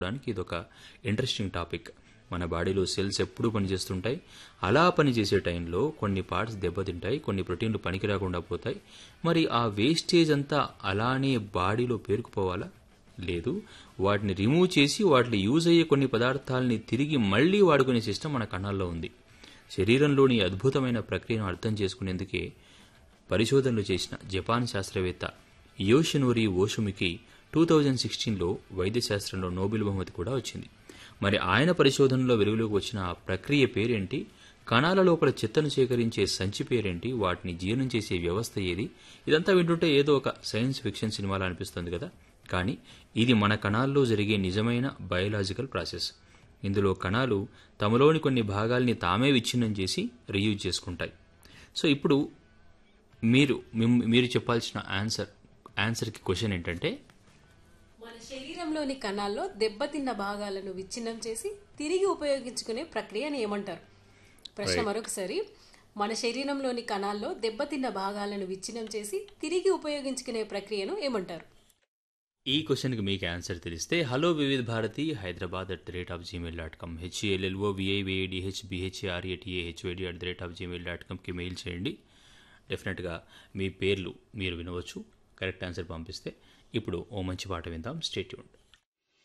దానికి ఇదొక interesting topic మన బాడీలో సెల్స్ ఎప్పుడూ పనిచేస్తుంటాయి అలా పనిచేసే టైంలో కొన్ని పార్ట్స్ దెబ్బతింటాయి కొన్ని ప్రోటీన్లు పనికి రాకుండా పోతాయి మరి ఆ వేస్టేజ్ అంతా అలానే బాడీలో పేరుకుపోవాలా లేదు వాటిని రిమూవ్ చేసి వాటిని యూజ్ అయ్యే కొన్ని పదార్థాలని తిరిగి మళ్లీ వాడుకునే సిస్టమ్ మన కణాల్లో ఉంది శరీరంలోని అద్భుతమైన ప్రక్రియను అర్థం చేసుకునేందుకే పరిశోధనలు చేసిన జపాన్ శాస్త్రవేత్త యోషినోరి ఓషుమికి టూ థౌజండ్ సిక్స్టీన్లో వైద్యశాస్త్రంలో నోబెల్ బహుమతి కూడా వచ్చింది మరి ఆయన పరిశోధనలో వెలుగులోకి వచ్చిన ఆ ప్రక్రియ పేరేంటి కణాల లోపల చెత్తను సేకరించే సంచి పేరేంటి వాటిని జీర్ణం చేసే వ్యవస్థ ఏది ఇదంతా వింటుంటే ఏదో ఒక సైన్స్ ఫిక్షన్ సినిమాలా అనిపిస్తుంది కదా కానీ ఇది మన కణాల్లో జరిగే నిజమైన బయోలాజికల్ ప్రాసెస్ ఇందులో కణాలు తమలోని కొన్ని భాగాల్ని తామే విచ్ఛిన్నం చేసి రీయూజ్ చేసుకుంటాయి సో ఇప్పుడు మీరు మిమ్- మీరు చెప్పాల్సిన ఆన్సర్ ఆన్సర్కి క్వశ్చన్ ఏంటంటే మన శరీరంలోని కణాల్లో దెబ్బతిన్న భాగాలను విచ్ఛిన్నం చేసి తిరిగి ఉపయోగించుకునే ప్రక్రియను ఏమంటారు ప్రశ్న మరొకసారి మన శరీరంలోని కణాల్లో దెబ్బతిన్న భాగాలను విచ్ఛిన్నం చేసి తిరిగి ఉపయోగించుకునే ప్రక్రియను ఏమంటారు ఈ క్వశ్చన్కి మీకు ఆన్సర్ తెలిస్తే hello Vividh Bharati Hyderabad at the rate of Gmail dot com HALLO VIVIDH BHARATA HYD at the rate of Gmail dot కామ్కి మెయిల్ చేయండి డెఫినెట్గా మీ పేర్లు మీరు వినవచ్చు కరెక్ట్ ఆన్సర్ పంపిస్తే ఇప్పుడు ఓ మంచి పాట విందాం స్టేట్యూన్